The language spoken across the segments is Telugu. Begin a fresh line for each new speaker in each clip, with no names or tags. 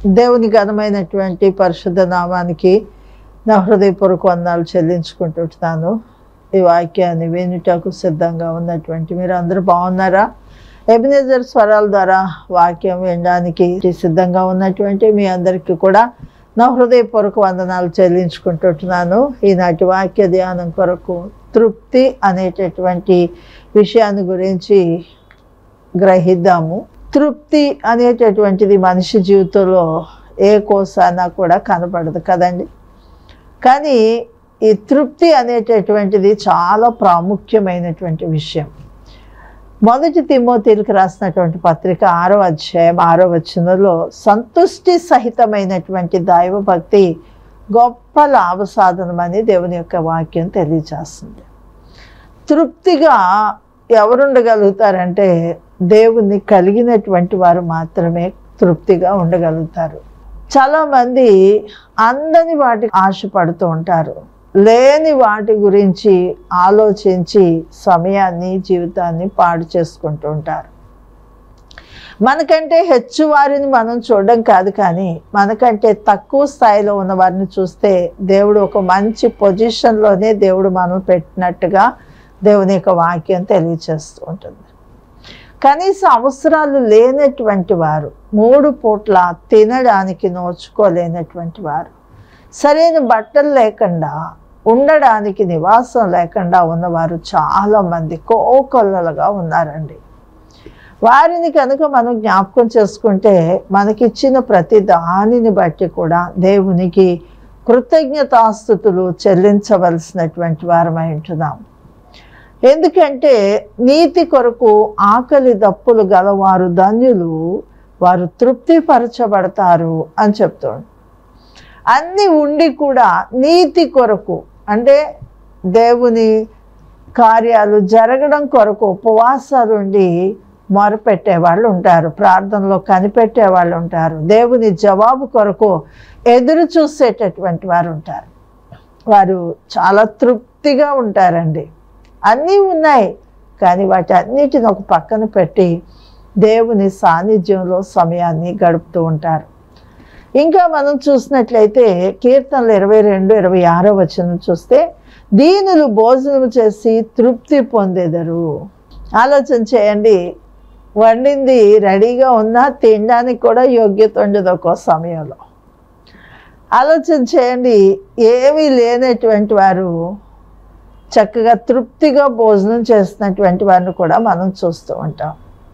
దేవుని ఘనమైనటువంటి పరిశుద్ధ నామానికి నా హృదయపూర్వక వందనాలు చెల్లించుకుంటుంటున్నాను ఈ వాక్యాన్ని వినుటకు సిద్ధంగా ఉన్నటువంటి మీరు అందరూ బాగున్నారా ఎబినేజర్ స్వరాల ద్వారా వాక్యం వినడానికి సిద్ధంగా ఉన్నటువంటి మీ అందరికీ కూడా నా హృదయపూర్వక వందనాలు చెల్లించుకుంటుంటున్నాను ఈనాటి వాక్య ధ్యానం కొరకు తృప్తి అనేటటువంటి విషయాన్ని గురించి గ్రహిద్దాము తృప్తి అనేటటువంటిది మనిషి జీవితంలో ఏ కోసానా కూడా కనపడదు కదండి కానీ ఈ తృప్తి అనేటటువంటిది చాలా ప్రాముఖ్యమైనటువంటి విషయం మొదటి తిమ్మోతీలకు రాసినటువంటి పత్రిక ఆరో అధ్యాయం ఆరో వచనంలో సంతుష్టి సహితమైనటువంటి దైవ భక్తి గొప్ప లాభ సాధనమని దేవుని యొక్క వాక్యం తెలియజేస్తుంది తృప్తిగా ఎవరుండగలుగుతారంటే దేవుణ్ణి కలిగినటువంటి వారు మాత్రమే తృప్తిగా ఉండగలుగుతారు చాలామంది అందని వాటికి ఆశపడుతూ ఉంటారు లేని వాటి గురించి ఆలోచించి సమయాన్ని జీవితాన్ని పాడు చేసుకుంటూ ఉంటారు మనకంటే హెచ్చు వారిని మనం చూడడం కాదు కానీ మనకంటే తక్కువ స్థాయిలో ఉన్న వారిని చూస్తే దేవుడు ఒక మంచి పొజిషన్లోనే దేవుడు మనం పెట్టినట్టుగా దేవుని యొక్క వాక్యం తెలియచేస్తూ ఉంటుంది కనీస అవసరాలు లేనటువంటి వారు మూడు పూట్ల తినడానికి నోచుకోలేనటువంటి వారు సరైన బట్టలు లేకుండా ఉండడానికి నివాసం లేకుండా ఉన్నవారు చాలామంది కోకొల్లలుగా ఉన్నారండి వారిని కనుక మనం జ్ఞాపకం చేసుకుంటే మనకిచ్చిన ప్రతి దానిని బట్టి కూడా దేవునికి కృతజ్ఞతాస్థుతులు చెల్లించవలసినటువంటి వారమై ఉంటున్నాం ఎందుకంటే నీతి కొరకు ఆకలి దప్పులు గలవారు ధన్యులు వారు తృప్తిపరచబడతారు అని చెప్తాడు అన్నీ ఉండి కూడా నీతి కొరకు అంటే దేవుని కార్యాలు జరగడం కొరకు ఉపవాసాలు ఉండి మొరపెట్టే వాళ్ళు ఉంటారు ప్రార్థనలో కనిపెట్టే వాళ్ళు ఉంటారు దేవుని జవాబు కొరకు ఎదురు చూసేటటువంటి వారు ఉంటారు వారు చాలా తృప్తిగా ఉంటారండి అన్నీ ఉన్నాయి కానీ వాటి అన్నిటిని ఒక పక్కన పెట్టి దేవుని సాన్నిధ్యంలో సమయాన్ని గడుపుతూ ఉంటారు ఇంకా మనం చూసినట్లయితే కీర్తనలు ఇరవై రెండు ఇరవై ఆరో వచనం చూస్తే దీనులు భోజనం చేసి తృప్తి పొందేదరు ఆలోచన చేయండి వండింది రెడీగా ఉన్నా తినడానికి కూడా యోగ్యత ఉండదు ఒక్కో సమయంలో ఆలోచన చేయండి ఏమీ లేనటువంటి వారు చక్కగా తృప్తిగా భోజనం చేస్తున్నటువంటి వారిని కూడా మనం చూస్తూ ఉంటాం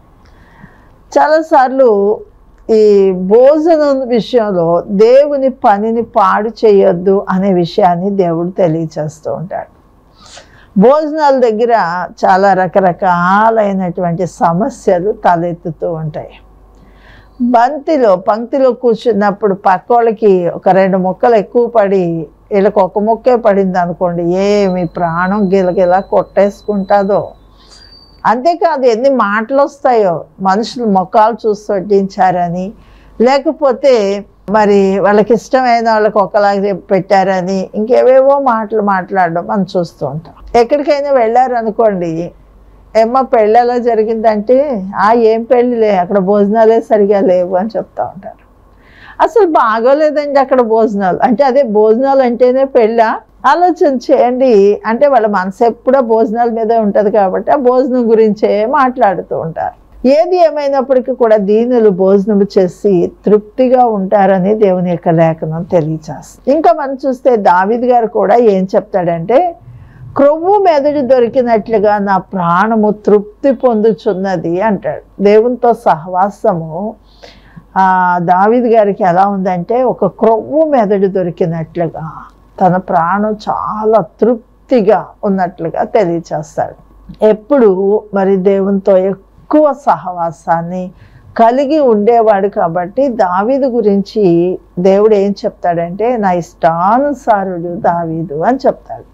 చాలాసార్లు ఈ భోజనం విషయంలో దేవుని పనిని పాడు చేయొద్దు అనే విషయాన్ని దేవుడు తెలియచేస్తూ ఉంటాడు భోజనాల దగ్గర చాలా రకరకాలైనటువంటి సమస్యలు తలెత్తుతూ ఉంటాయి బంతిలో పంక్తిలో కూర్చున్నప్పుడు పక్క వాళ్ళకి ఒక రెండు ముక్కలు ఎక్కువ పడి వీళ్ళకి ఒక ముక్కే పడింది అనుకోండి ఏమి ప్రాణం గిలగిలా కొట్టేసుకుంటుందో అంతేకాదు ఎన్ని మాటలు వస్తాయో మనుషులు ముఖాలు చూసి వడ్డించారని లేకపోతే మరి వాళ్ళకి ఇష్టమైన వాళ్ళకి ఒకలాగా పెట్టారని ఇంకేవేవో మాటలు మాట్లాడడం మనం చూస్తూ ఉంటాం ఎక్కడికైనా వెళ్ళారనుకోండి ఏమ్మా పెళ్ళి ఎలా జరిగిందంటే ఆ ఏం పెళ్ళిలే అక్కడ భోజనాలే సరిగా లేవు అని చెప్తా ఉంటారు అసలు బాగోలేదండి అక్కడ భోజనాలు అంటే అదే భోజనాలు అంటేనే పెళ్ళా ఆలోచన చేయండి అంటే వాళ్ళ మనసు ఎప్పుడో భోజనాల మీదే ఉంటుంది కాబట్టి ఆ భోజనం గురించే మాట్లాడుతూ ఉంటారు ఏది ఏమైనప్పటికీ కూడా దీనులు భోజనం చేసి తృప్తిగా ఉంటారని దేవుని యొక్క లేఖనం తెలియచేస్తుంది ఇంకా మనం చూస్తే దావిద్ గారు కూడా ఏం చెప్తాడంటే క్రొవ్వు మెదడు దొరికినట్లుగా నా ప్రాణము తృప్తి పొందుచున్నది అంటాడు దేవునితో సహవాసము ఆ దావిద్ గారికి ఎలా ఉందంటే ఒక క్రొవ్వు మెదడు దొరికినట్లుగా తన ప్రాణం చాలా తృప్తిగా ఉన్నట్లుగా తెలియచేస్తాడు ఎప్పుడు మరి దేవునితో ఎక్కువ సహవాసాన్ని కలిగి ఉండేవాడు కాబట్టి దావీదు గురించి దేవుడు ఏం చెప్తాడంటే నా ఇష్టానుసారుడు దావీదు అని చెప్తాడు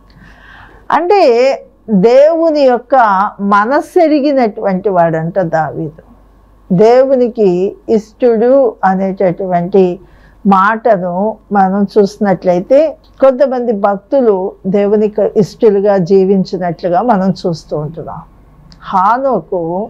అంటే దేవుని యొక్క మనస్సెరిగినటువంటి వాడంట దావీదు దేవునికి ఇష్టడు అనేటటువంటి మాటను మనం చూసినట్లయితే కొంతమంది భక్తులు దేవునికి ఇష్టలుగా జీవించినట్లుగా మనం చూస్తూ ఉంటున్నాం హానోకు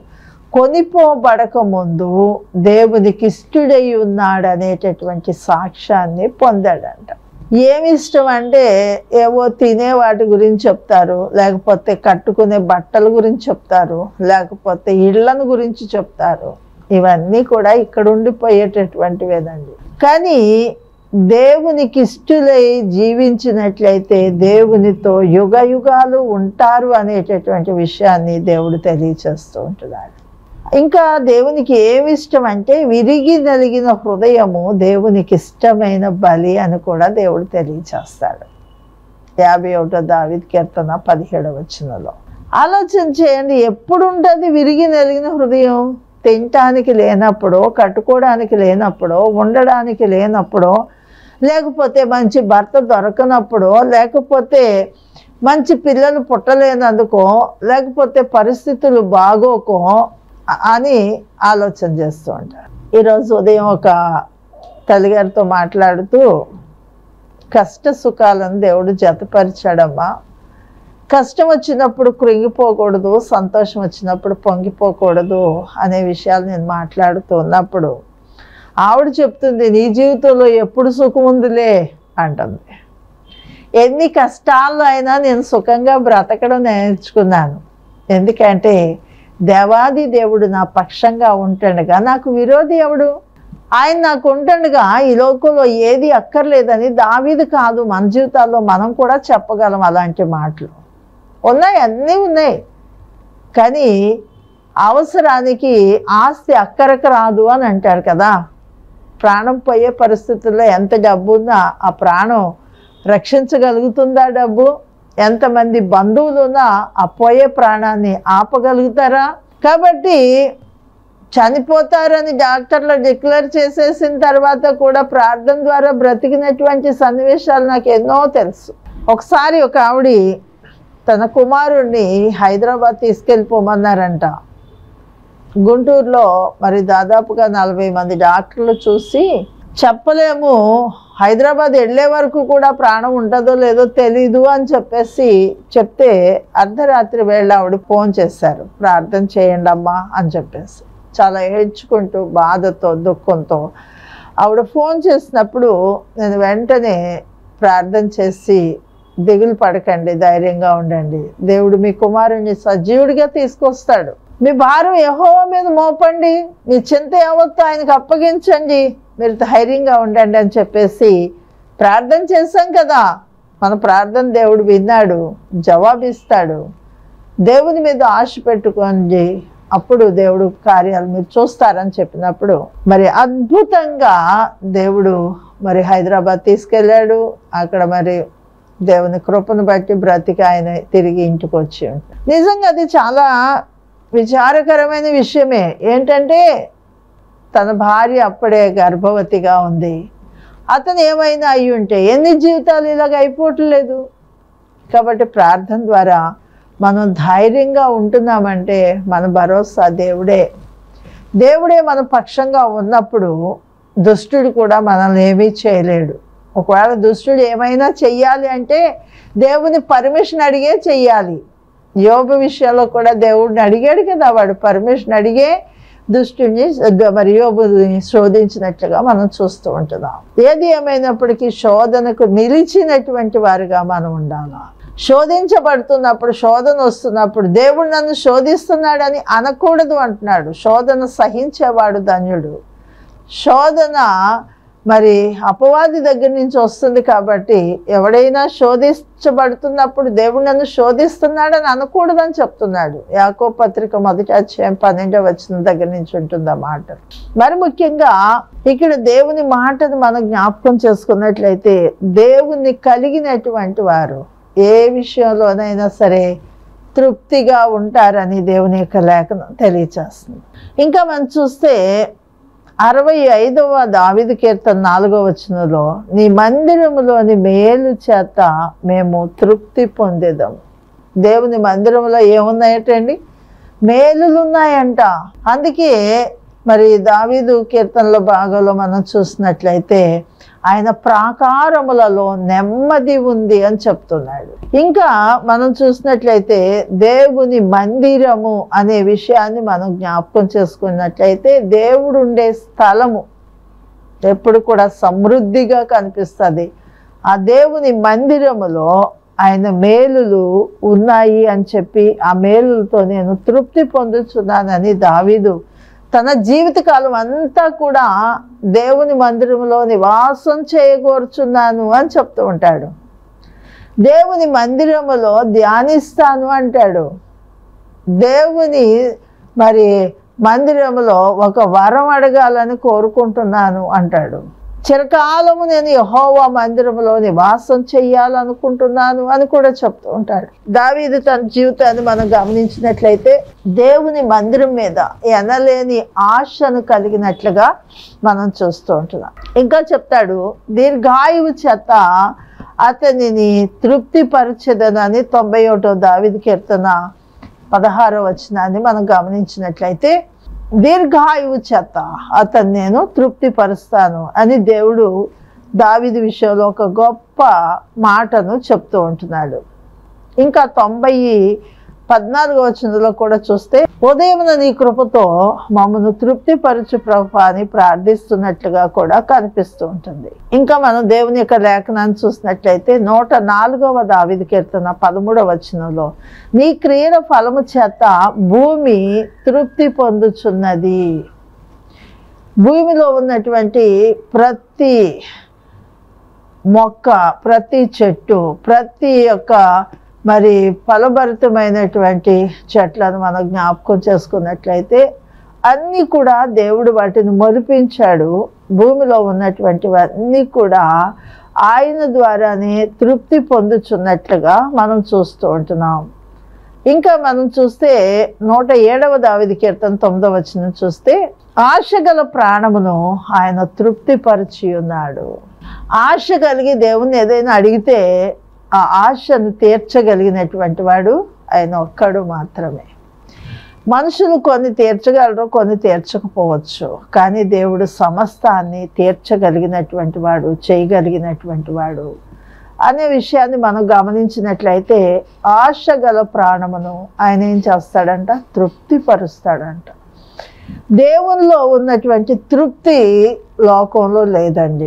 కొనిపోబడక ముందు దేవునికి ఇష్టడై ఉన్నాడు అనేటటువంటి సాక్ష్యాన్ని పొందాడంట ఏమి ఇష్టం అంటే ఏవో తినే వాటి గురించి చెప్తారు లేకపోతే కట్టుకునే బట్టల గురించి చెప్తారు లేకపోతే ఇళ్లను గురించి చెప్తారు ఇవన్నీ కూడా ఇక్కడ ఉండిపోయేటటువంటివేనండి కానీ దేవునికి ఇష్టలై జీవించినట్లయితే దేవునితో యుగ యుగాలు ఉంటారు అనేటటువంటి విషయాన్ని దేవుడు తెలియచేస్తూ ఉంటున్నాడు ఇంకా దేవునికి ఏమి ఇష్టం అంటే విరిగి నలిగిన హృదయము దేవునికి ఇష్టమైన బలి అని కూడా దేవుడు తెలియచేస్తాడు యాభై ఒకటో దావిద్ కీర్తన పదిహేడవ వచనంలో ఆలోచన చేయండి ఎప్పుడు ఉంటుంది విరిగి నలిగిన హృదయం తినటానికి లేనప్పుడు కట్టుకోవడానికి లేనప్పుడు ఉండడానికి లేనప్పుడు లేకపోతే మంచి భర్త దొరకనప్పుడు లేకపోతే మంచి పిల్లలు పుట్టలేనందుకో లేకపోతే పరిస్థితులు బాగోకో అ- అని ఆలోచన చేస్తూ ఉంటారు ఈరోజు ఉదయం ఒక తల్లిగారితో మాట్లాడుతూ కష్ట సుఖాలను దేవుడు జతపరిచాడమ్మా కష్టం వచ్చినప్పుడు కృంగిపోకూడదు సంతోషం వచ్చినప్పుడు పొంగిపోకూడదు అనే విషయాలు నేను మాట్లాడుతూ ఉన్నప్పుడు ఆవిడ చెప్తుంది నీ జీవితంలో ఎప్పుడు సుఖం ఉందిలే అంటుంది ఎన్ని కష్టాల్లో అయినా నేను సుఖంగా బ్రతకడం నేర్చుకున్నాను ఎందుకంటే దేవాది దేవుడు నా పక్షంగా ఉంటుండగా నాకు విరోధి ఎవడు ఆయన నాకు ఉంటుండగా ఈ లోకంలో ఏది అక్కర్లేదని దావీదు కాదు మన జీవితాల్లో మనం కూడా చెప్పగలం అలాంటి మాటలు ఉన్నాయి అన్నీ ఉన్నాయి కానీ అవసరానికి ఆస్తి అక్కరకు రాదు అని అంటారు కదా ప్రాణం పోయే పరిస్థితుల్లో ఎంత డబ్బు ఉన్నా ఆ ప్రాణం రక్షించగలుగుతుందా డబ్బు ఎంతమంది బంధువులు ఉన్నా ఆ పోయే ప్రాణాన్ని ఆపగలుగుతారా కాబట్టి చనిపోతారని డాక్టర్లు డిక్లేర్ చేసేసిన తర్వాత కూడా ప్రార్థన ద్వారా బ్రతికినటువంటి సన్నివేశాలు నాకు ఎన్నో తెలుసు ఒకసారి ఒక ఆవిడ తన కుమారుణ్ణి హైదరాబాద్ తీసుకెళ్ళిపోమన్నారంట గుంటూరులో మరి దాదాపుగా నలభై మంది డాక్టర్లు చూసి చెప్పలేము హైదరాబాద్ వెళ్ళే వరకు కూడా ప్రాణం ఉంటుందో లేదో తెలీదు అని చెప్పేసి చెప్తే అర్ధరాత్రి వేళ ఆవిడ ఫోన్ చేశారు ప్రార్థన చేయండి అమ్మా అని చెప్పేసి చాలా ఏడ్చుకుంటూ బాధతో దుఃఖంతో ఆవిడ ఫోన్ చేసినప్పుడు నేను వెంటనే ప్రార్థన చేసి దిగులు పడకండి ధైర్యంగా ఉండండి దేవుడు మీ కుమారుని సజీవుడిగా తీసుకొస్తాడు మీ భారం యహోవ మీద మోపండి మీ చింత యావత్తు ఆయనకు అప్పగించండి మీరు ధైర్యంగా ఉండండి అని చెప్పేసి ప్రార్థన చేశాం కదా మన ప్రార్థన దేవుడు విన్నాడు జవాబిస్తాడు దేవుని మీద ఆశ పెట్టుకోండి అప్పుడు దేవుడు కార్యాలు మీరు చూస్తారని చెప్పినప్పుడు మరి అద్భుతంగా దేవుడు మరి హైదరాబాద్ తీసుకెళ్ళాడు అక్కడ మరి దేవుని కృపను బట్టి బ్రతికి ఆయన తిరిగి ఇంటికి వచ్చి ఉంటాడు నిజంగా అది చాలా విచారకరమైన విషయమే ఏంటంటే తన భార్య అప్పుడే గర్భవతిగా ఉంది అతను ఏమైనా అయి ఉంటే ఎన్ని జీవితాలు ఇలాగ అయిపోవట్లేదు కాబట్టి ప్రార్థన ద్వారా మనం ధైర్యంగా ఉంటున్నామంటే మన భరోసా దేవుడే దేవుడే మన పక్షంగా ఉన్నప్పుడు దుష్టుడు కూడా మనల్ని ఏమీ చేయలేడు ఒకవేళ దుష్టుడు ఏమైనా చెయ్యాలి అంటే దేవుని పర్మిషన్ అడిగే చెయ్యాలి యోగ విషయంలో కూడా దేవుడిని అడిగాడు కదా వాడు పర్మిషన్ అడిగే దుష్టుని మరి యోబుని శోధించినట్లుగా మనం చూస్తూ ఉంటున్నాం ఏది ఏమైనప్పటికీ శోధనకు నిలిచినటువంటి వారుగా మనం ఉండాలా శోధించబడుతున్నప్పుడు శోధన వస్తున్నప్పుడు దేవుడు నన్ను శోధిస్తున్నాడని అనకూడదు అంటున్నాడు శోధన సహించేవాడు ధన్యుడు శోధన మరి అపవాది దగ్గర నుంచి వస్తుంది కాబట్టి ఎవడైనా శోధించబడుతున్నప్పుడు దేవుడు నన్ను శోధిస్తున్నాడని అనకూడదని చెప్తున్నాడు యాకో పత్రిక మొదటి అధ్యాయం పన్నెండవ వచ్చిన దగ్గర నుంచి ఉంటుంది ఆ మాట మరి ముఖ్యంగా ఇక్కడ దేవుని మాటను మనం జ్ఞాపకం చేసుకున్నట్లయితే దేవుని కలిగినటువంటి వారు ఏ విషయంలోనైనా సరే తృప్తిగా ఉంటారని దేవుని యొక్క లేఖనం తెలియచేస్తుంది ఇంకా మనం చూస్తే అరవై ఐదవ దావిది కీర్తన నాలుగవ వచనంలో నీ మందిరములోని మేలు చేత మేము తృప్తి పొందేదాం దేవుని మందిరంలో ఏమున్నాయటండి మేలులు ఉన్నాయంట అందుకే మరి దావీదు కీర్తనలో భాగంలో మనం చూసినట్లయితే ఆయన ప్రాకారములలో నెమ్మది ఉంది అని చెప్తున్నాడు ఇంకా మనం చూసినట్లయితే దేవుని మందిరము అనే విషయాన్ని మనం జ్ఞాపకం చేసుకున్నట్లయితే దేవుడు ఉండే స్థలము ఎప్పుడు కూడా సమృద్ధిగా కనిపిస్తుంది ఆ దేవుని మందిరములో ఆయన మేలులు ఉన్నాయి అని చెప్పి ఆ మేలులతో నేను తృప్తి పొందుతున్నానని దావీదు తన జీవితకాలం అంతా కూడా దేవుని మందిరంలో నివాసం చేయకూర్చున్నాను అని చెప్తూ ఉంటాడు దేవుని మందిరములో ధ్యానిస్తాను అంటాడు దేవుని మరి మందిరములో ఒక వరం అడగాలని కోరుకుంటున్నాను అంటాడు చిరకాలము నేను యహోవా మందిరములో నివాసం చెయ్యాలనుకుంటున్నాను అని కూడా చెప్తూ ఉంటాడు దావీదు తన జీవితాన్ని మనం గమనించినట్లయితే దేవుని మందిరం మీద ఎనలేని ఆశను కలిగినట్లుగా మనం చూస్తూ ఉంటున్నాం ఇంకా చెప్తాడు దీర్ఘాయువు చేత అతనిని తృప్తిపరచదనని తొంభై ఒకటో దావీదు కీర్తన పదహారో వచనాన్ని మనం గమనించినట్లయితే దీర్ఘాయువు చేత అతన్ని నేను తృప్తిపరుస్తాను అని దేవుడు దావిది విషయంలో ఒక గొప్ప మాటను చెప్తూ ఉంటున్నాడు ఇంకా తొంభై పద్నాలుగో వచనంలో కూడా చూస్తే ఉదయమున నీ కృపతో మమ్మను తృప్తిపరచు ప్రభు అని ప్రార్థిస్తున్నట్లుగా కూడా కనిపిస్తూ ఉంటుంది ఇంకా మనం దేవుని యొక్క లేఖనాన్ని చూసినట్లయితే నూట నాలుగవ దావిది కీర్తన పదమూడవ వచనంలో నీ క్రియల ఫలము చేత భూమి తృప్తి పొందుచున్నది భూమిలో ఉన్నటువంటి ప్రతి మొక్క ప్రతి చెట్టు ప్రతి యొక్క మరి ఫలభరితమైనటువంటి చెట్లను మనం జ్ఞాపకం చేసుకున్నట్లయితే అన్నీ కూడా దేవుడు వాటిని మొరిపించాడు భూమిలో ఉన్నటువంటివన్నీ కూడా ఆయన ద్వారానే తృప్తి పొందుచున్నట్లుగా మనం చూస్తూ ఉంటున్నాం ఇంకా మనం చూస్తే నూట ఏడవ దావిది కీర్తన తొమ్మిదవ వచ్చిన చూస్తే ఆశ గల ప్రాణమును ఆయన తృప్తిపరిచి ఉన్నాడు ఆశ కలిగి దేవుణ్ణి ఏదైనా అడిగితే ఆ ఆశను తీర్చగలిగినటువంటి వాడు ఆయన ఒక్కడు మాత్రమే మనుషులు కొన్ని తీర్చగలరు కొన్ని తీర్చకపోవచ్చు కానీ దేవుడు సమస్తాన్ని తీర్చగలిగినటువంటి వాడు చేయగలిగినటువంటి వాడు అనే విషయాన్ని మనం గమనించినట్లయితే ఆశ గల ప్రాణమును ఆయన ఏం చేస్తాడంట తృప్తిపరుస్తాడంట దేవునిలో ఉన్నటువంటి తృప్తి లోకంలో లేదండి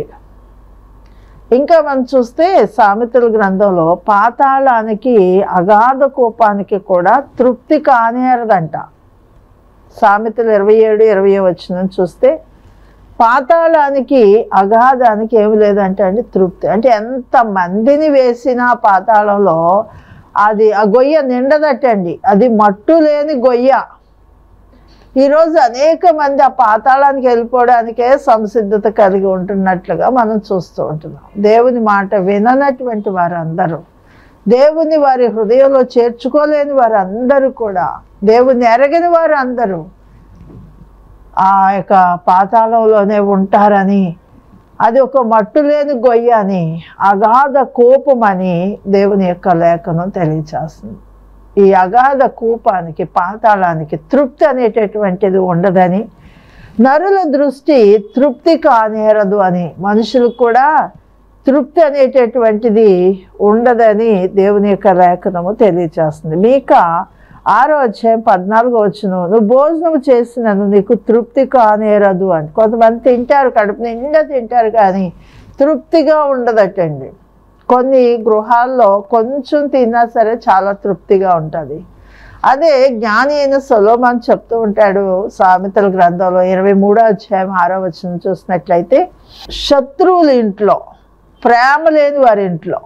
ఇంకా మనం చూస్తే సామెతల గ్రంథంలో పాతాళానికి అగాధ కోపానికి కూడా తృప్తి కానేరదంట సామెతలు ఇరవై ఏడు ఇరవై వచ్చిన చూస్తే పాతాళానికి అగాధానికి ఏమి లేదంటే అండి తృప్తి అంటే ఎంత మందిని వేసినా పాతాళంలో అది ఆ గొయ్య నిండదటండి అది మట్టు లేని గొయ్య ఈరోజు అనేక మంది ఆ పాతాళానికి వెళ్ళిపోవడానికే సంసిద్ధత కలిగి ఉంటున్నట్లుగా మనం చూస్తూ ఉంటున్నాం దేవుని మాట విననటువంటి వారందరూ దేవుని వారి హృదయంలో చేర్చుకోలేని వారందరూ కూడా దేవుని ఎరగని వారు అందరూ ఆ యొక్క పాతాళంలోనే ఉంటారని అది ఒక మట్టు లేని గొయ్య అని అగాధ కోపమని దేవుని యొక్క లేఖనం తెలియచేస్తుంది ఈ అగాధ కూపానికి పాతాళానికి తృప్తి అనేటటువంటిది ఉండదని నరుల దృష్టి తృప్తి కానేరదు అని మనుషులు కూడా తృప్తి అనేటటువంటిది ఉండదని దేవుని యొక్క లేఖనము తెలియచేస్తుంది మీక ఆరో అధ్యాయం పద్నాలుగో వచ్చిన నువ్వు భోజనం చేసినను నీకు తృప్తి కానేరదు అని కొంతమంది తింటారు కడుపు నిండా తింటారు కానీ తృప్తిగా ఉండదటండి కొన్ని గృహాల్లో కొంచెం తిన్నా సరే చాలా తృప్తిగా ఉంటుంది అదే జ్ఞాని అయిన సొలోమాన్ చెప్తూ ఉంటాడు సామెతల గ్రంథంలో ఇరవై మూడో అధ్యాయం ఆరో వచ్చిన చూసినట్లయితే శత్రువుల ఇంట్లో ప్రేమ లేని వారి ఇంట్లో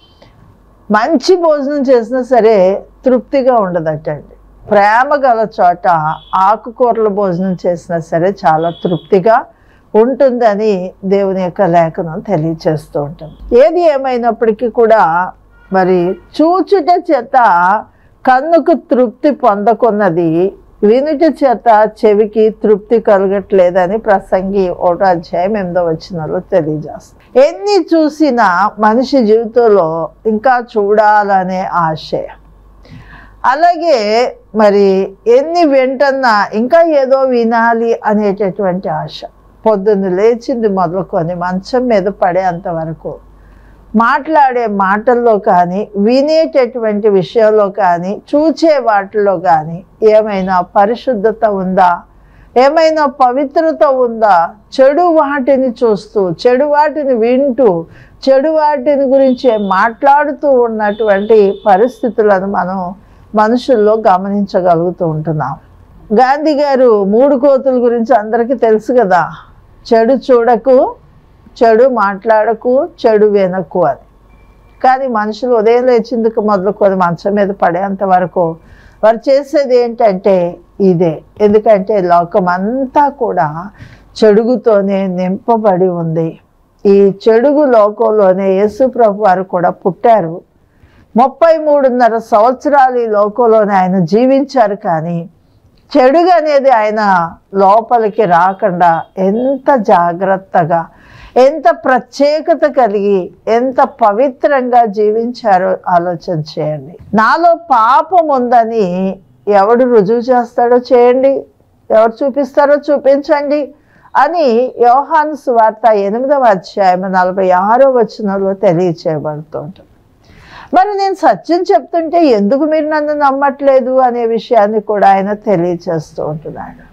మంచి భోజనం చేసినా సరే తృప్తిగా ఉండదటండి ప్రేమ గల చోట ఆకుకూరల భోజనం చేసినా సరే చాలా తృప్తిగా ఉంటుందని దేవుని యొక్క లేఖనం తెలియచేస్తూ ఉంటుంది ఏది ఏమైనప్పటికీ కూడా మరి చూచుట చేత కన్నుకు తృప్తి పొందకున్నది వినుట చేత చెవికి తృప్తి కలగట్లేదని ప్రసంగి ఒకటో అధ్యాయం ఎనిమిదో వచ్చినలో తెలియజేస్తుంది ఎన్ని చూసినా మనిషి జీవితంలో ఇంకా చూడాలనే ఆశ అలాగే మరి ఎన్ని వింటున్నా ఇంకా ఏదో వినాలి అనేటటువంటి ఆశ పొద్దున్న లేచింది మొదలుకొని మంచం మీద పడేంత వరకు మాట్లాడే మాటల్లో కానీ వినేటటువంటి విషయంలో కానీ చూచే వాటిలో కానీ ఏమైనా పరిశుద్ధత ఉందా ఏమైనా పవిత్రత ఉందా చెడు వాటిని చూస్తూ చెడు వాటిని వింటూ చెడు వాటిని గురించి మాట్లాడుతూ ఉన్నటువంటి పరిస్థితులను మనం మనుషుల్లో గమనించగలుగుతూ ఉంటున్నాం గాంధీ గారు మూడు కోతుల గురించి అందరికీ తెలుసు కదా చెడు చూడకు చెడు మాట్లాడకు చెడు వినకు అని కానీ మనుషులు ఉదయం లేచిందుకు మొదలుకొని మంచం మీద పడేంత వరకు వారు చేసేది ఏంటంటే ఇదే ఎందుకంటే లోకం అంతా కూడా చెడుగుతోనే నింపబడి ఉంది ఈ చెడుగు లోకంలోనే యేసు ప్రభు వారు కూడా పుట్టారు ముప్పై మూడున్నర సంవత్సరాలు ఈ లోకంలోనే ఆయన జీవించారు కానీ చెడుగు అనేది ఆయన లోపలికి రాకుండా ఎంత జాగ్రత్తగా ఎంత ప్రత్యేకత కలిగి ఎంత పవిత్రంగా జీవించారో ఆలోచన చేయండి నాలో పాపం ఉందని ఎవడు రుజువు చేస్తాడో చేయండి ఎవరు చూపిస్తారో చూపించండి అని యోహాను సువార్త ఎనిమిదవ అధ్యాయం నలభై ఆరో వచనంలో తెలియచేయబడుతుంటుంది మరి నేను సత్యం చెప్తుంటే ఎందుకు మీరు నన్ను నమ్మట్లేదు అనే విషయాన్ని కూడా ఆయన తెలియచేస్తూ ఉంటున్నాడు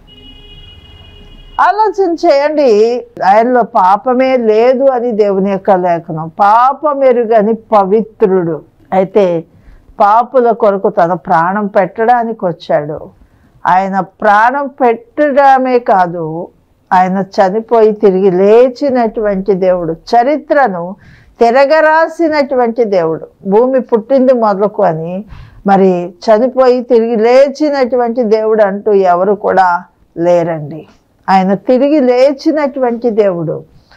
ఆలోచన చేయండి ఆయనలో పాపమే లేదు అని దేవుని యొక్క లేఖనం పాపమెరుగని పవిత్రుడు అయితే పాపుల కొరకు తన ప్రాణం పెట్టడానికి వచ్చాడు ఆయన ప్రాణం పెట్టడమే కాదు ఆయన చనిపోయి తిరిగి లేచినటువంటి దేవుడు చరిత్రను తిరగరాసినటువంటి దేవుడు భూమి పుట్టింది మొదలుకొని మరి చనిపోయి తిరిగి లేచినటువంటి దేవుడు అంటూ ఎవరు కూడా లేరండి ఆయన తిరిగి లేచినటువంటి దేవుడు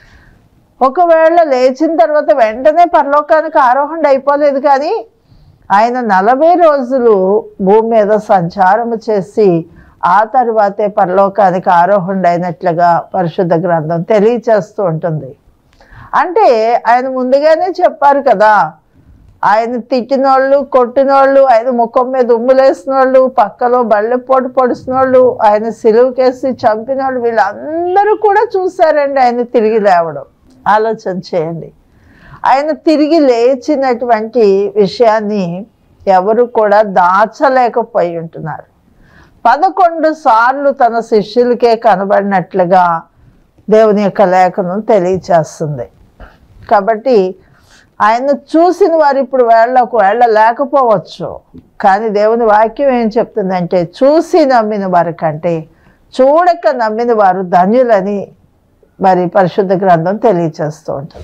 ఒకవేళ లేచిన తర్వాత వెంటనే పరలోకానికి ఆరోహణ అయిపోలేదు కానీ ఆయన నలభై రోజులు భూమి మీద సంచారము చేసి ఆ తర్వాతే పరలోకానికి ఆరోహణ అయినట్లుగా పరిశుద్ధ గ్రంథం తెలియచేస్తూ ఉంటుంది అంటే ఆయన ముందుగానే చెప్పారు కదా ఆయన తిట్టినోళ్ళు కొట్టినోళ్ళు ఆయన ముఖం మీద ఉమ్ములేసిన వాళ్ళు పక్కలో బళ్ళె పొడి పొడిసిన వాళ్ళు ఆయన సిలువుకేసి చంపిన వాళ్ళు వీళ్ళందరూ కూడా చూశారండి ఆయన తిరిగి లేవడం ఆలోచన చేయండి ఆయన తిరిగి లేచినటువంటి విషయాన్ని ఎవరు కూడా దాచలేకపోయి ఉంటున్నారు పదకొండు సార్లు తన శిష్యులకే కనబడినట్లుగా దేవుని యొక్క లేఖనం తెలియచేస్తుంది కాబట్టి ఆయన చూసిన వారు ఇప్పుడు వేళ్ళ ఒకవేళ లేకపోవచ్చు కానీ దేవుని వాక్యం ఏం చెప్తుందంటే చూసి నమ్మిన వారి కంటే చూడక నమ్మిన వారు ధన్యులని మరి పరిశుద్ధ గ్రంథం తెలియచేస్తూ ఉంటుంది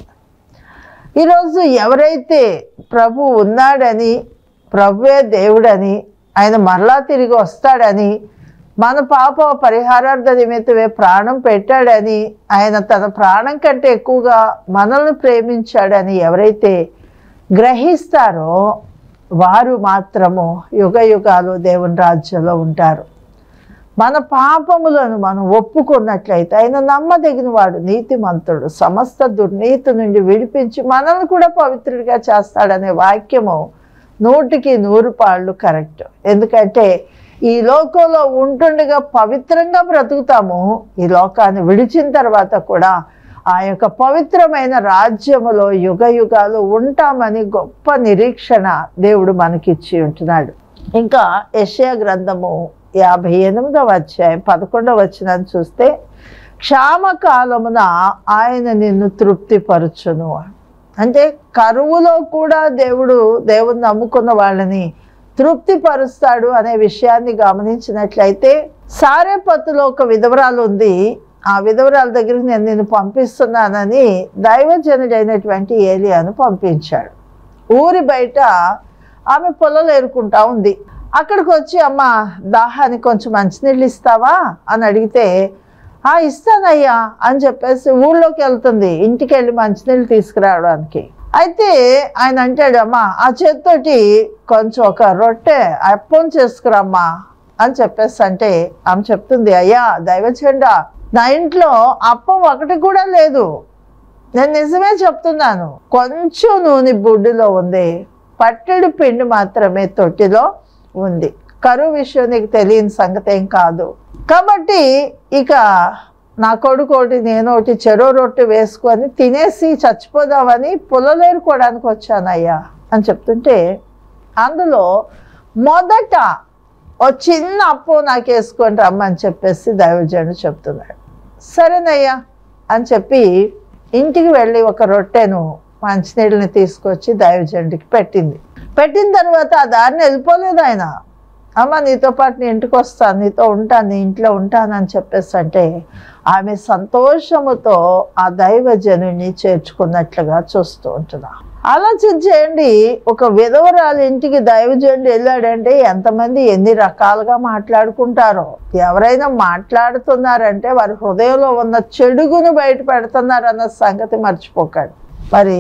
ఈరోజు ఎవరైతే ప్రభు ఉన్నాడని ప్రభువే దేవుడని ఆయన మరలా తిరిగి వస్తాడని మన పాప పరిహారార్థ నిమిత్తమే ప్రాణం పెట్టాడని ఆయన తన ప్రాణం కంటే ఎక్కువగా మనల్ని ప్రేమించాడని ఎవరైతే గ్రహిస్తారో వారు మాత్రము యుగ యుగాలు దేవుని రాజ్యంలో ఉంటారు మన పాపములను మనం ఒప్పుకున్నట్లయితే ఆయన నమ్మదగిన వాడు నీతిమంతుడు సమస్త దుర్నీతి నుండి విడిపించి మనల్ని కూడా పవిత్రుడిగా చేస్తాడనే వాక్యము నూటికి నూరు పాళ్ళు కరెక్ట్ ఎందుకంటే ఈ లోకంలో ఉంటుండగా పవిత్రంగా బ్రతుకుతాము ఈ లోకాన్ని విడిచిన తర్వాత కూడా ఆ యొక్క పవిత్రమైన రాజ్యములో యుగ యుగాలు ఉంటామని గొప్ప నిరీక్షణ దేవుడు మనకిచ్చి ఉంటున్నాడు ఇంకా యెషయా గ్రంథము యాభై ఎనిమిదవ అధ్యాయం పదకొండవ వచనం చూస్తే క్షామకాలమున ఆయన నిన్ను తృప్తిపరచును అంటే కరువులో కూడా దేవుడు దేవుని నమ్ముకున్న వాళ్ళని తృప్తిపరుస్తాడు అనే విషయాన్ని గమనించినట్లయితే సారేపత్తులో ఒక విధవరాలు ఉంది ఆ విధవరాల దగ్గరికి నేను నిన్ను పంపిస్తున్నానని దైవజనుడైనటువంటి ఏలియాను పంపించాడు ఊరి బయట ఆమె పొలాలు ఏరుకుంటా ఉంది అక్కడికి వచ్చి అమ్మ దాహానికి కొంచెం మంచినీళ్ళు ఇస్తావా అని అడిగితే ఆ ఇస్తానయ్యా అని చెప్పేసి ఊళ్ళోకి వెళ్తుంది ఇంటికి వెళ్ళి మంచినీళ్ళు తీసుకురావడానికి అయితే ఆయన అంటాడు అమ్మా ఆ చేత్తోటి కొంచెం ఒక రొట్టె అప్పం చేసుకురమ్మా అని చెప్పేసి అంటే ఆమె చెప్తుంది అయ్యా దైవచండా నా ఇంట్లో అప్పం ఒకటి కూడా లేదు నేను నిజమే చెప్తున్నాను కొంచెం నూనె బుడ్డిలో ఉంది పట్టెడు పిండి మాత్రమే తొట్టిలో ఉంది కరువు విషయం నీకు తెలియని సంగతి ఏం కాదు కాబట్టి ఇక నా కొడుకు ఒకటి నేను ఒకటి చెరో రొట్టె వేసుకొని తినేసి చచ్చిపోదామని పుల్లలేరుకోవడానికి వచ్చానయ్యా అని చెప్తుంటే అందులో మొదట ఓ చిన్న అప్పు నాకు వేసుకొని రమ్మని చెప్పేసి దైవజనుడు చెప్తున్నాడు సరేనయ్యా అని చెప్పి ఇంటికి వెళ్ళి ఒక రొట్టెను మంచినీళ్ళని తీసుకొచ్చి దైవజనుడికి పెట్టింది పెట్టిన తర్వాత ఆ దారిని వెళ్ళిపోలేదు ఆయన అమ్మ నీతో పాటు నేను ఇంటికి వస్తాను నీతో ఉంటాను నీ ఇంట్లో ఉంటానని చెప్పేసి అంటే ఆమె సంతోషముతో ఆ దైవజనుని చేర్చుకున్నట్లుగా చూస్తూ ఉంటున్నా ఆలోచించేయండి ఒక విధవరాలు ఇంటికి దైవజనుడు వెళ్ళాడంటే ఎంతమంది ఎన్ని రకాలుగా మాట్లాడుకుంటారో ఎవరైనా మాట్లాడుతున్నారంటే వారి హృదయంలో ఉన్న చెడుగును బయట పెడుతున్నారన్న సంగతి మర్చిపోకండి మరి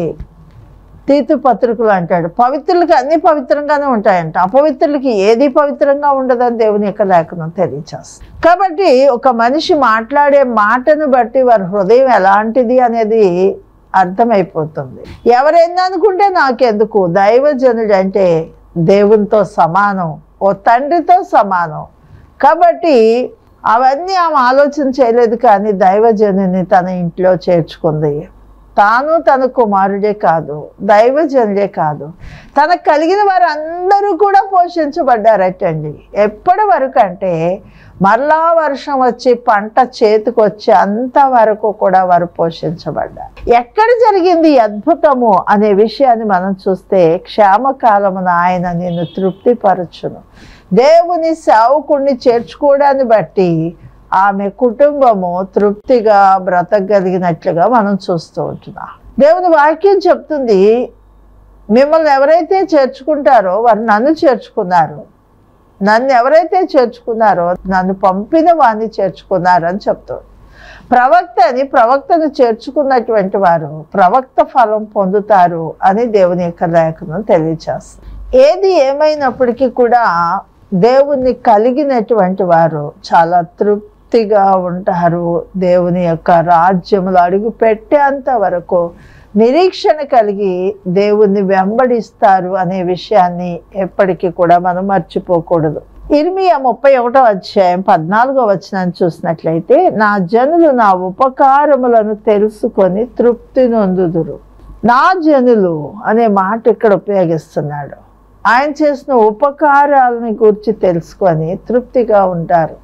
తీతు పత్రికలు అంటాడు పవిత్రులకి అన్ని పవిత్రంగానే ఉంటాయంట అపవిత్రులకి ఏది పవిత్రంగా ఉండదని దేవుని యొక్క లేఖనం తెలియచేస్తుంది కాబట్టి ఒక మనిషి మాట్లాడే మాటను బట్టి వారి హృదయం ఎలాంటిది అనేది అర్థమైపోతుంది ఎవరైనా అనుకుంటే నాకెందుకు దైవజనుడు అంటే దేవునితో సమానం ఓ తండ్రితో సమానం కాబట్టి అవన్నీ ఆమె ఆలోచన చేయలేదు కానీ దైవజనుని తన ఇంట్లో చేర్చుకుంది తాను తన కుమారుడే కాదు దైవజనుడే కాదు తనకు కలిగిన వారు అందరూ కూడా పోషించబడ్డారటండి ఎప్పటి వరకు అంటే మరలా వర్షం వచ్చి పంట చేతికి వచ్చి అంత వరకు కూడా వారు పోషించబడ్డారు ఎక్కడ జరిగింది ఈ అద్భుతము అనే విషయాన్ని మనం చూస్తే క్షేమకాలమున ఆయన నిన్ను తృప్తిపరచును దేవుని సేవకుణ్ణి చేర్చుకోవడాన్ని బట్టి ఆమె కుటుంబము తృప్తిగా బ్రతకగలిగినట్లుగా మనం చూస్తూ ఉంటున్నాం దేవుని వాక్యం చెప్తుంది మిమ్మల్ని ఎవరైతే చేర్చుకుంటారో వారు నన్ను చేర్చుకున్నారు నన్ను ఎవరైతే చేర్చుకున్నారో నన్ను పంపిన వారిని చేర్చుకున్నారు అని చెప్తాడు ప్రవక్త అని ప్రవక్తను చేర్చుకున్నటువంటి వారు ప్రవక్త ఫలం పొందుతారు అని దేవుని యొక్క లేఖనం తెలియచేస్తుంది ఏది ఏమైనప్పటికీ కూడా దేవుణ్ణి కలిగినటువంటి వారు చాలా తృప్తిగా ఉంటారు దేవుని యొక్క రాజ్యములు అడుగు పెట్టేంత వరకు నిరీక్షణ కలిగి దేవుణ్ణి వెంబడిస్తారు అనే విషయాన్ని ఎప్పటికీ కూడా మనం మర్చిపోకూడదు ఇర్మియా ముప్పై ఒకటో అధ్యాయం పద్నాలుగో వచనాన్ని చూసినట్లయితే నా జనులు నా ఉపకారములను తెలుసుకొని తృప్తి నొందుదురు నా జనులు అనే మాట ఇక్కడ ఉపయోగిస్తున్నాడు ఆయన చేసిన ఉపకారాలని గురించి తెలుసుకొని తృప్తిగా ఉంటారు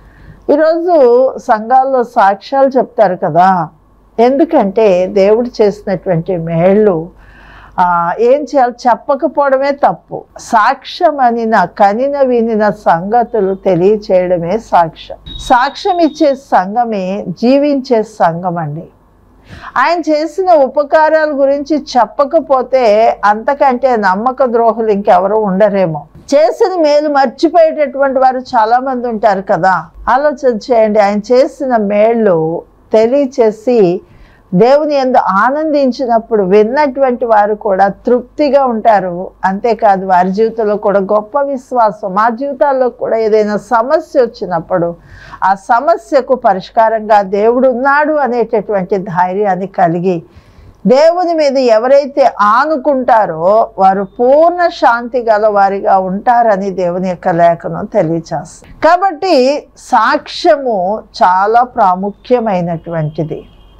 ఈరోజు సంఘాల్లో సాక్ష్యాలు చెప్తారు కదా ఎందుకంటే దేవుడు చేసినటువంటి మేళ్ళు ఆ, ఏం చేయాలి చెప్పకపోవడమే తప్పు సాక్ష్యం అనిన కనిన వినిన సంగతులు తెలియచేయడమే సాక్ష్యం సాక్ష్యం ఇచ్చే సంఘమే జీవించే సంఘం అండి ఆయన చేసిన ఉపకారాల గురించి చెప్పకపోతే అంతకంటే నమ్మక ద్రోహులు ఇంకెవరు ఉండరేమో చేసిన మేలు మర్చిపోయేటటువంటి వారు చాలా మంది ఉంటారు కదా ఆలోచన చేయండి ఆయన చేసిన మేళ్ళు తెలియచేసి దేవుని ఎందు ఆనందించినప్పుడు విన్నటువంటి వారు కూడా తృప్తిగా ఉంటారు అంతేకాదు వారి జీవితంలో కూడా గొప్ప విశ్వాసం మా జీవితాల్లో కూడా ఏదైనా సమస్య వచ్చినప్పుడు ఆ సమస్యకు పరిష్కారంగా దేవుడు ఉన్నాడు అనేటటువంటి ధైర్యాన్ని కలిగి దేవుని మీద ఎవరైతే ఆనుకుంటారో వారు పూర్ణ శాంతి గల వారిగా ఉంటారని దేవుని యొక్క లేఖనం తెలియచేస్తుంది కాబట్టి సాక్ష్యము చాలా ప్రాముఖ్యమైనటువంటిది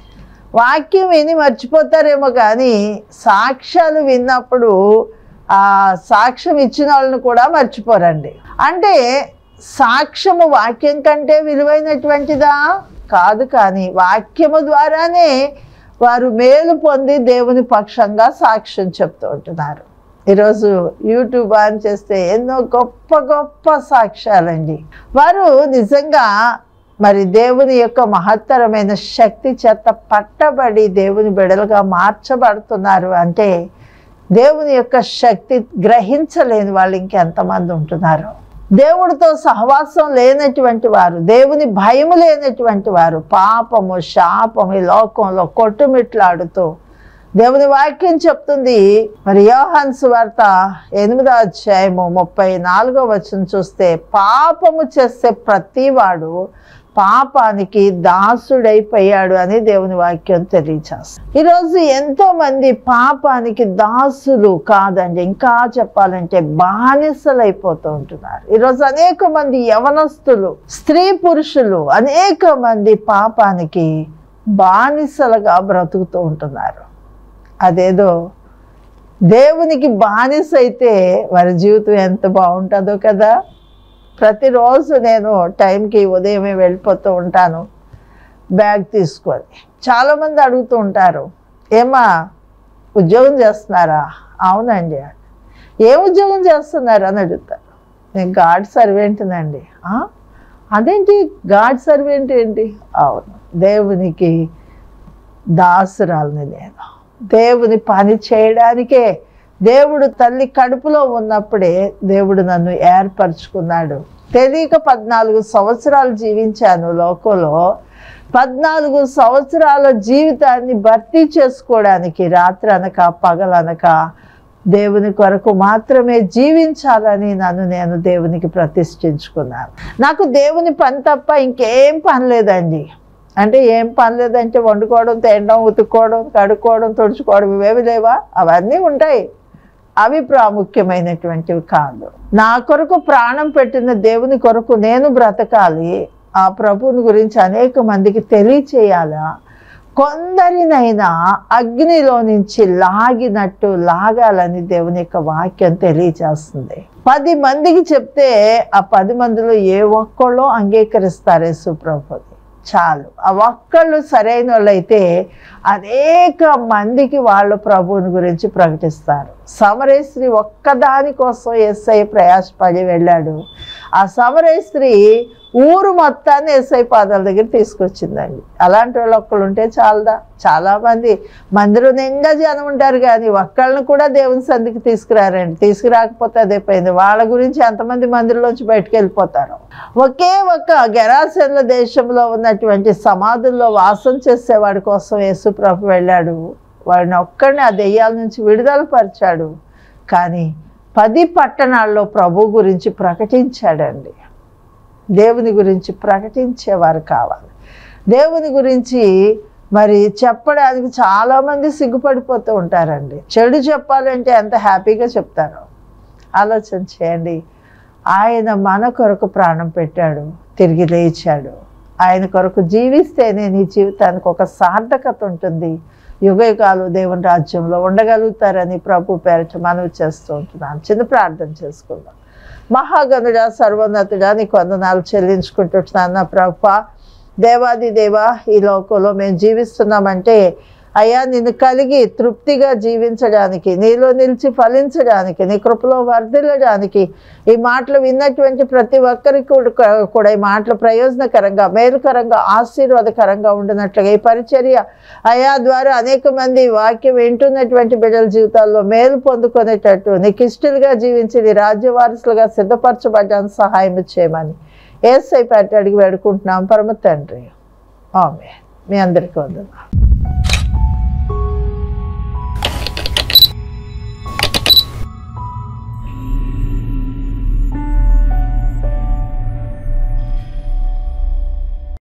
వాక్యం విని మర్చిపోతారేమో కానీ సాక్ష్యాలు విన్నప్పుడు ఆ సాక్ష్యం ఇచ్చిన వాళ్ళని కూడా మర్చిపోరండి అంటే సాక్ష్యము వాక్యం కంటే విలువైనటువంటిదా కాదు కానీ వాక్యము ద్వారానే వారు మేలు పొంది దేవుని పక్షంగా సాక్ష్యం చెప్తూ ఉంటున్నారు ఈరోజు యూట్యూబ్ ఆన్ చేస్తే ఎన్నో గొప్ప గొప్ప సాక్ష్యాలండి వారు నిజంగా మరి దేవుని యొక్క మహత్తరమైన శక్తి చేత పట్టబడి దేవుని బిడలుగా మార్చబడుతున్నారు అంటే దేవుని యొక్క శక్తి గ్రహించలేని వాళ్ళు ఇంకెంతమంది ఉంటున్నారు దేవుడితో సహవాసం లేనటువంటి వారు దేవుని భయము లేనటువంటి వారు పాపము శాపము ఈ లోకంలో కొట్టుమిట్లాడుతూ దేవుని వాక్యం చెప్తుంది మరి యోహాన్ సువార్త ఎనిమిదో అధ్యాయము ముప్పై నాలుగో వచనం చూస్తే పాపము చేసే ప్రతివాడు పాపానికి దాసుడైపోయాడు అని దేవుని వాక్యం తెలియచేస్తుంది ఈరోజు ఎంతో మంది పాపానికి దాసులు కాదండి ఇంకా చెప్పాలంటే బానిసలు అయిపోతూ ఉంటున్నారు ఈరోజు అనేక మంది యవనస్తులు స్త్రీ పురుషులు అనేక మంది పాపానికి బానిసలుగా బ్రతుకుతూ ఉంటున్నారు అదేదో దేవునికి బానిస అయితే వారి జీవితం ఎంత బాగుంటుందో కదా ప్రతిరోజు నేను టైంకి ఉదయమే వెళ్ళిపోతూ ఉంటాను బ్యాగ్ తీసుకొని చాలామంది అడుగుతూ ఉంటారు ఏమా ఉద్యోగం చేస్తున్నారా అవునండి ఏం ఉద్యోగం చేస్తున్నారు అని అడుగుతారు నేను గాడ్ సర్వెంట్నండి "ఆ? అదేంటి గాడ్ సర్వెంట్ ఏంటి అవును దేవునికి దాసురాలని నేను దేవుని పని చేయడానికే దేవుడు తల్లి కడుపులో ఉన్నప్పుడే దేవుడు నన్ను ఏర్పరచుకున్నాడు తెలియక పద్నాలుగు సంవత్సరాలు జీవించాను లోకంలో పద్నాలుగు సంవత్సరాల జీవితాన్ని భర్తీ చేసుకోవడానికి రాత్రి అనక పగలనక దేవుని కొరకు మాత్రమే జీవించాలని నన్ను నేను దేవునికి ప్రతిష్ఠించుకున్నాను నాకు దేవుని పని తప్ప ఇంకేం పని లేదండి అంటే ఏం పని లేదంటే వండుకోవడం తినడం ఉతుక్కోవడం కడుక్కోవడం తుడుచుకోవడం ఇవేవి లేవా అవన్నీ ఉంటాయి అవి ప్రాముఖ్యమైనటువంటివి కాదు నా కొరకు ప్రాణం పెట్టిన దేవుని కొరకు నేను బ్రతకాలి ఆ ప్రభువుని గురించి అనేక మందికి తెలియచేయాలా కొందరినైనా అగ్నిలో నుంచి లాగినట్టు లాగాలని దేవుని యొక్క వాక్యం తెలియచేస్తుంది పది మందికి చెప్తే ఆ పది మందిలో ఏ ఒక్కళ్ళో అంగీకరిస్తారు యేసు ప్రభుని చాలు ఆ ఒక్కళ్ళు సరైన వాళ్ళైతే అనేక మందికి వాళ్ళు ప్రభువుని గురించి ప్రకటిస్తారు సమరేశ్రీ ఒక్కదాని కోసం ఎస్ఐ ప్రయాసపడి వెళ్ళాడు ఆ సమరేశ్రీ ఊరు మొత్తాన్ని ఎస్ఐ పాదాల దగ్గర తీసుకొచ్చిందండి అలాంటి వాళ్ళు ఒక్కళ్ళు ఉంటే చాలదా చాలామంది మందిరం నిండా జనం ఉంటారు కానీ ఒక్కళ్ళని కూడా దేవుని సంధికి తీసుకురారండి తీసుకురాకపోతే అదే పోయింది వాళ్ళ గురించి ఎంతమంది మందిరంలోంచి బయటకు వెళ్ళిపోతారు ఒకే ఒక్క గెరాసెన్ల దేశంలో ఉన్నటువంటి సమాధుల్లో వాసం చేసేవాడి కోసం యేసు ప్రభు వెళ్ళాడు వాడిని ఒక్కడిని ఆ దెయ్యాల నుంచి విడుదల పరిచాడు కానీ పది పట్టణాల్లో ప్రభు గురించి ప్రకటించాడండి దేవుని గురించి ప్రకటించేవారు కావాలి దేవుని గురించి మరి చెప్పడానికి చాలామంది సిగ్గుపడిపోతూ ఉంటారండి చెడు చెప్పాలంటే ఎంత హ్యాపీగా చెప్తారో ఆలోచన చేయండి ఆయన మన కొరకు ప్రాణం పెట్టాడు తిరిగి లేచాడు ఆయన కొరకు జీవిస్తేనే నీ జీవితానికి ఒక సార్థకత ఉంటుంది యుగయుగాలు దేవుని రాజ్యంలో ఉండగలుగుతారని ప్రభు పేరట మనవి చేస్తూ ఉంటున్నాను చిన్న ప్రార్థన చేసుకుందాం మహాగనుడా సర్వోన్నతుడా నీకు వందనాలు చెల్లించుకుంటున్నాను నా ప్రభ దేవాది దేవా ఈ లోకంలో మేము జీవిస్తున్నామంటే అయ్యా నిన్ను కలిగి తృప్తిగా జీవించడానికి నీలో నిలిచి ఫలించడానికి నీ కృపలో వర్ధిల్లడానికి ఈ మాటలు విన్నటువంటి ప్రతి ఒక్కరికి కూడా కూడా ఈ మాటలు ప్రయోజనకరంగా మేలుకరంగా ఆశీర్వాదకరంగా ఉండినట్లుగా ఈ పరిచర్య అయా ద్వారా అనేక మంది వాక్యం వింటున్నటువంటి బిడ్డల జీవితాల్లో మేలు పొందుకునేటట్టు నీకు ఇష్టలుగా జీవించి నీ రాజ్య వారసులుగా సిద్ధపరచబడ్డానికి సహాయం చేయమని ఏసై పెట్టి అడిగి వేడుకుంటున్నాం పరమ తండ్రి ఆమె మీ అందరికీ వందనాలు